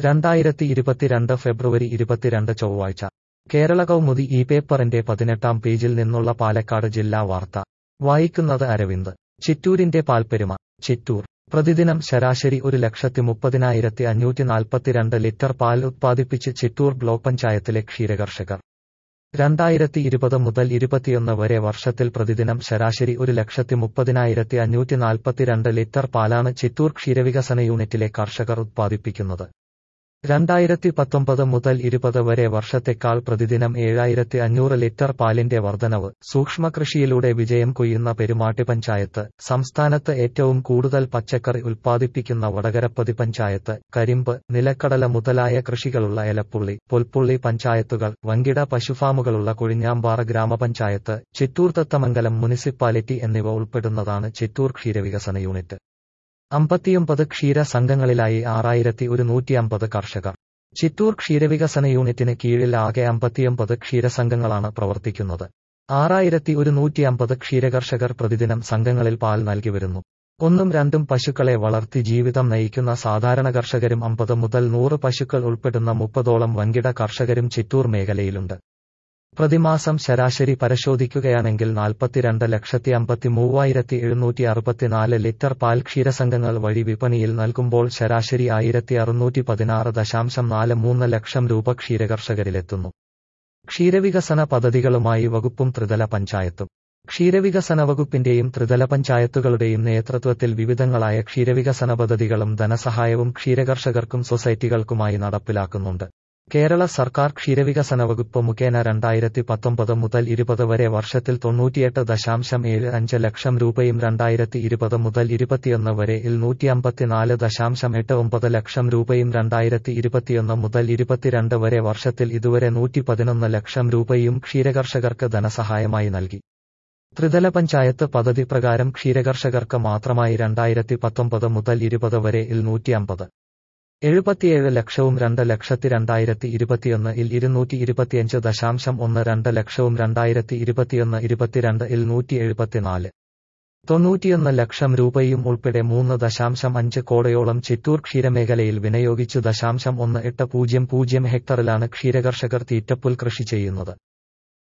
രണ്ടായിരത്തി ഇരുപത്തിരണ്ട് ഫെബ്രുവരി ഇരുപത്തിരണ്ട് ചൊവ്വാഴ്ച കേരള കൗമുദി ഈ പേപ്പറിന്റെ പതിനെട്ടാം പേജിൽ നിന്നുള്ള പാലക്കാട് ജില്ലാ വാർത്ത വായിക്കുന്നത് അരവിന്ദ് ചിറ്റൂരിന്റെ പാൽപ്പെരുമ ചിറ്റൂർ പ്രതിദിനം ശരാശരി ഒരു ലക്ഷത്തി മുപ്പതിനായിരത്തി അഞ്ഞൂറ്റി നാൽപ്പത്തിരണ്ട് ലിറ്റർ പാൽ ഉത്പാദിപ്പിച്ച് ചിറ്റൂർ ബ്ലോക്ക് പഞ്ചായത്തിലെ ക്ഷീരകർഷകർ രണ്ടായിരത്തി ഇരുപത് മുതൽ ഇരുപത്തിയൊന്ന് വരെ വർഷത്തിൽ പ്രതിദിനം ശരാശരി ഒരു ലക്ഷത്തി മുപ്പതിനായിരത്തി അഞ്ഞൂറ്റി നാൽപ്പത്തിരണ്ട് ലിറ്റർ പാലാണ് ചിറ്റൂർ ക്ഷീരവികസന യൂണിറ്റിലെ കർഷകർ ഉത്പാദിപ്പിക്കുന്നത് രണ്ടായിരത്തി പത്തൊമ്പത് മുതൽ ഇരുപത് വരെ വർഷത്തെക്കാൾ പ്രതിദിനം ഏഴായിരത്തി അഞ്ഞൂറ് ലിറ്റർ പാലിന്റെ വർധനവ് സൂക്ഷ്മകൃഷിയിലൂടെ വിജയം കൊയ്യുന്ന പെരുമാട്ടി പഞ്ചായത്ത് സംസ്ഥാനത്ത് ഏറ്റവും കൂടുതൽ പച്ചക്കറി ഉൽപ്പാദിപ്പിക്കുന്ന വടകരപ്പതി പഞ്ചായത്ത് കരിമ്പ് നിലക്കടല മുതലായ കൃഷികളുള്ള എലപ്പുള്ളി പൊൽപ്പുള്ളി പഞ്ചായത്തുകൾ വങ്കിട പശുഫാമുകളുള്ള കൊഴിഞ്ഞാമ്പാറ ഗ്രാമപഞ്ചായത്ത് ചിറ്റൂർ തത്തമംഗലം മുനിസിപ്പാലിറ്റി എന്നിവ ഉൾപ്പെടുന്നതാണ് ചിറ്റൂർ ക്ഷീരവികസന യൂണിറ്റ് അമ്പത്തിയൊമ്പത് ക്ഷീര സംഘങ്ങളിലായി ആറായിരത്തി ഒരുന്നൂറ്റി അമ്പത് കർഷകർ ചിറ്റൂർ ക്ഷീരവികസന യൂണിറ്റിന് കീഴിൽ ആകെ അമ്പത്തിയൊമ്പത് ക്ഷീരസംഘങ്ങളാണ് പ്രവർത്തിക്കുന്നത് ആറായിരത്തി ഒരുന്നൂറ്റി അമ്പത് ക്ഷീരകർഷകർ പ്രതിദിനം സംഘങ്ങളിൽ പാൽ നൽകി വരുന്നു ഒന്നും രണ്ടും പശുക്കളെ വളർത്തി ജീവിതം നയിക്കുന്ന സാധാരണ കർഷകരും അമ്പത് മുതൽ നൂറ് പശുക്കൾ ഉൾപ്പെടുന്ന മുപ്പതോളം വൻകിട കർഷകരും ചിറ്റൂർ മേഖലയിലുണ്ട് പ്രതിമാസം ശരാശരി പരിശോധിക്കുകയാണെങ്കിൽ നാൽപ്പത്തിരണ്ട് ലക്ഷത്തി അമ്പത്തി മൂവായിരത്തി എഴുന്നൂറ്റി അറുപത്തിനാല് ലിറ്റർ പാൽ ക്ഷീരസംഘങ്ങൾ വഴി വിപണിയിൽ നൽകുമ്പോൾ ശരാശരി ആയിരത്തി അറുന്നൂറ്റി പതിനാറ് ദശാംശം നാല് മൂന്ന് ലക്ഷം രൂപ ക്ഷീരകർഷകരിലെത്തുന്നു ക്ഷീരവികസന പദ്ധതികളുമായി വകുപ്പും ത്രിതല പഞ്ചായത്തും ക്ഷീരവികസന വകുപ്പിന്റെയും ത്രിതല പഞ്ചായത്തുകളുടെയും നേതൃത്വത്തിൽ വിവിധങ്ങളായ ക്ഷീരവികസന പദ്ധതികളും ധനസഹായവും ക്ഷീരകർഷകർക്കും സൊസൈറ്റികൾക്കുമായി നടപ്പിലാക്കുന്നുണ്ട് കേരള സർക്കാർ ക്ഷീരവികസന വകുപ്പ് മുഖേന രണ്ടായിരത്തി പത്തൊമ്പത് മുതൽ ഇരുപത് വരെ വർഷത്തിൽ തൊണ്ണൂറ്റിയെട്ട് ദശാംശം ഏഴ് അഞ്ച് ലക്ഷം രൂപയും രണ്ടായിരത്തി ഇരുപത് മുതൽ ഇരുപത്തിയൊന്ന് വരെ ഇൽ നൂറ്റി അമ്പത്തിനാല് ദശാംശം എട്ട് ഒമ്പത് ലക്ഷം രൂപയും രണ്ടായിരത്തി ഇരുപത്തിയൊന്ന് മുതൽ ഇരുപത്തിരണ്ട് വരെ വർഷത്തിൽ ഇതുവരെ നൂറ്റി പതിനൊന്ന് ലക്ഷം രൂപയും ക്ഷീരകർഷകർക്ക് ധനസഹായമായി നൽകി ത്രിതല പഞ്ചായത്ത് പദ്ധതി പ്രകാരം ക്ഷീരകർഷകർക്ക് മാത്രമായി രണ്ടായിരത്തി പത്തൊമ്പത് മുതൽ ഇരുപത് വരെ ഇൽ നൂറ്റി അമ്പത് എഴുപത്തിയേഴ് ലക്ഷവും രണ്ട് ലക്ഷത്തി രണ്ടായിരത്തി ഇരുപത്തിയൊന്ന് ഇൽ ഇരുന്നൂറ്റി ഇരുപത്തിയഞ്ച് ദശാംശം ഒന്ന് രണ്ട് ലക്ഷവും രണ്ടായിരത്തി ഇരുപത്തിയൊന്ന് ഇരുപത്തിരണ്ട് ഇൽ നൂറ്റി എഴുപത്തിനാല് തൊണ്ണൂറ്റിയൊന്ന് ലക്ഷം രൂപയും ഉൾപ്പെടെ മൂന്ന് ദശാംശം അഞ്ച് കോടയോളം ചിറ്റൂർ ക്ഷീരമേഖലയിൽ വിനിയോഗിച്ചു ദശാംശം ഒന്ന് എട്ട് പൂജ്യം പൂജ്യം ഹെക്ടറിലാണ് ക്ഷീരകർഷകർ തീറ്റപ്പുൽ കൃഷി ചെയ്യുന്നത്